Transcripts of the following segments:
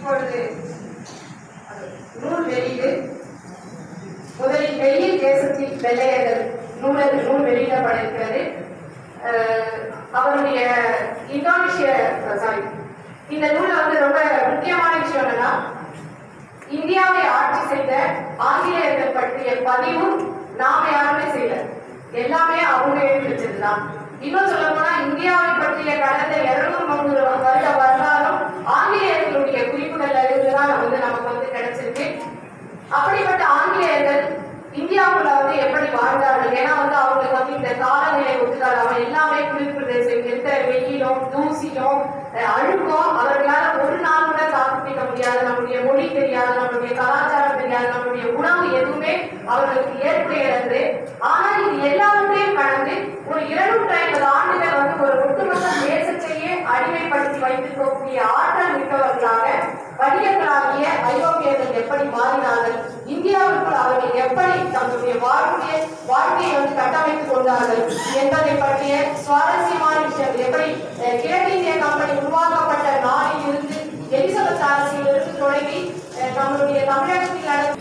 இப்பொழுது அது நூல் வெளியீடு முதலில் வெயில் தேசத்தின் வெள்ளையர்கள் நூல் நூல் வெளியிடப்பட இருக்கிறது அஹ் அவருடைய இந்தோனேஷிய சாரி இந்த நூல்ல வந்து ரொம்ப முக்கியமான விஷயம் என்னன்னா இந்தியாவை ஆட்சி செய்த ஆங்கிலேயர்கள் பற்றிய பதிவும் நாம யாருமே செய்யல எல்லாமே அவங்க எழுதி வச்சதுதான் இன்னும் சொல்ல போனா இந்தியாவை பற்றிய கடந்த இருநூறு முந்நூறு வருட வரலாறும் ஆங்கிலேயர்களுடைய குறிப்புகள்ல இருந்துதான் வந்து நமக்கு வந்து கிடைச்சிருக்கு அப்படிப்பட்ட ஆங்கிலேயர்கள் இந்தியாவுல வந்து எப்படி வாழ்ந்தார்கள் ஏன்னா வந்து அவங்களுக்கு வந்து இந்த காலநிலை ஒத்துக்காது அவன் எல்லாமே குளிர்பிரதேசம் எந்த வெயிலும் தூசியும் அஹ், அழுக்கும் அவர்களால ஒரு நாள் கூட தாக்குப்பிக்க முடியாது நம்முடைய மொழி தெரியாது நம்முடைய கலாச்சாரம் தெரியாது நம்முடைய உணவு எதுவுமே அவர்களுக்கு ஏற்புடையது ஆனால் இது எல்லாவற்றையும் கடந்து ஒரு இருநூற்றி ஐம்பது ஆண்டுகள் வந்து ஒரு ஒட்டுமொத்த தேசத்தையே அடிமைப்படுத்தி வைத்திருக்கக்கூடிய ஆற்றல் மிக்கவர்களாக வணிகர்களாகிய ஐரோப்பியர்கள் எப்படி மாறினார்கள் இந்தியாவுக்குள் அவர்கள் எப்படி தங்களுடைய வாழ்க்கையை வாழ்க்கையை வந்து கட்டமைத்துக் கொண்டார்கள் என்பதை பற்றிய சுவாரஸ்யமான விஷயம் எப்படி அஹ், கிழக்கிந்திய கம்பெனி உருவாக்கப்பட்ட நாளில் இருந்து எலிசபெத் அரசிலிருந்து தொடங்கி அஹ், நம்மளுடைய தமிழகத்தில் நடந்த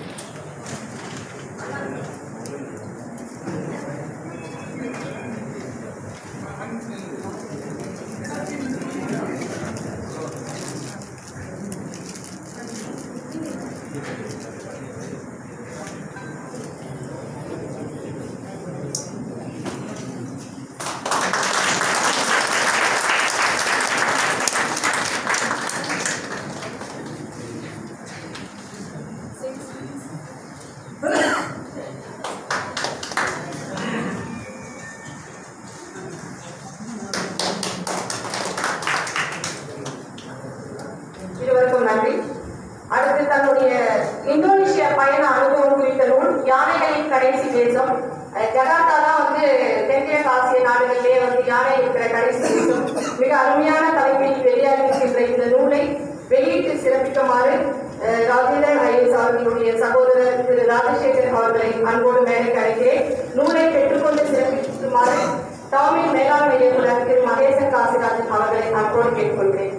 இருவருக்கும் நன்றி அடுத்து தன்னுடைய இந்தோனேஷிய பயண அனுபவம் குறித்த நூல் யானைகளின் கடைசி தேசம் அஹ் ஜகார்த்தா தான் வந்து தென்கிழக்கு ஆசிய நாடுகளிலே வந்து யானை இருக்கிற கடைசி தேசம் மிக அருமையான தலைப்பில் வெளியாகி இருக்கின்ற இந்த நூலை வெளியிட்டு சிறப்பிக்குமாறு அஹ், ராஜேந்திரன் ஐஎஸ் அவர்களுடைய சகோதரர் திரு ராஜசேகர் அவர்களை அன்போடு மேடைக்கு அழைக்கிறேன் நூலை பெற்றுக்கொண்டு சிறப்பிக்குமாறு டாமின் மேலாண்மை இயக்குனர் திரு மகேசன் காசிராஜன் அவர்களை அன்போடு கேட்டுக்கொள்கிறேன்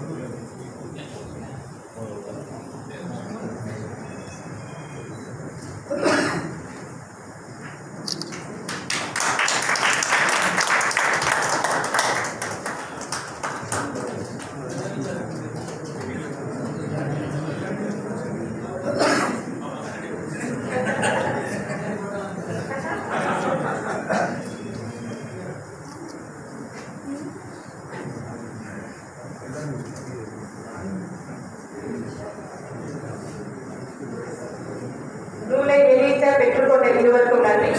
நூலை வெளியிட்ட பெற்றுக்கொண்ட இருவருக்கும் நன்றி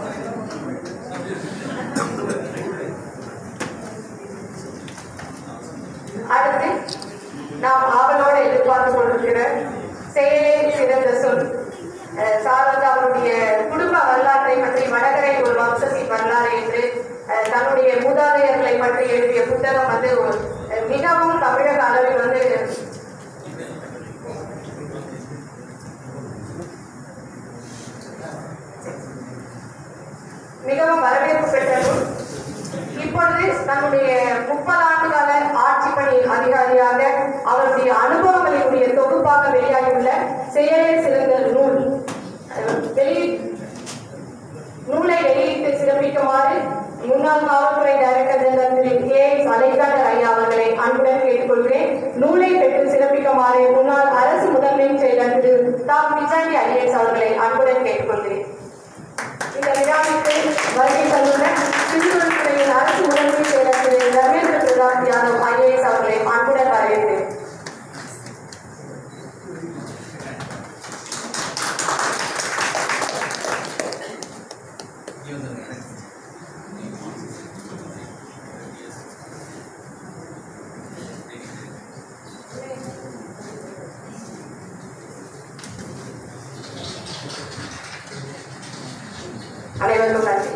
அடுத்து நாம் ஆவலோடு எதிர்பார்த்து கொண்டிருக்கிற செயலே சிறந்த சொல் அஹ் சார் வந்து அவருடைய குடும்ப வரலாற்றை பற்றி வடகரை ஒரு வம்சத்தின் வரலாறு என்று அஹ் தன்னுடைய மூதாதையர்களை பற்றி எழுதிய புத்தகம் வந்து ஒரு- அஹ் மிகவும் தமிழக அளவில் வந்து மிகவும் வரவேற்பு பெற்ற நூல் இப்பொழுது தன்னுடைய முப்பது ஆண்டுகால ஆட்சி பணி அதிகாரியாக அவருடைய அனுபவங்களினுடைய தொகுப்பாக வெளியாகியுள்ள செயலே சிறந்த நூல் அஹ் வெளி நூலை வெளியிட்டு சிறப்பிக்குமாறு முன்னாள் காவல்துறை டைரக்டர் ஜெனரல் திரு கே எஸ் அலைக்காட்டர் ஐயா அவர்களை அன்புடன் கேட்டுக்கொள்கிறேன் நூலை பெற்று சிறப்பிக்குமாறு முன்னாள் அரசு முதன்மை செயலர் திரு தா பிச்சாண்டி ஐஏஎஸ் அவர்களை அன்புடன் கேட்டுக்கொள்கிறேன் இந்த விழாவிற்கு வருகை தந்துள்ள திருவள்ளுவரையின் அரசு முதன்மை செயலர் திரு தர்மேந்திர பிரதாப் யாதவ் ஐஏஎஸ் அவர்களை அன்புடன் வரவேற்கிறேன் அனைவருக்கும் நன்றி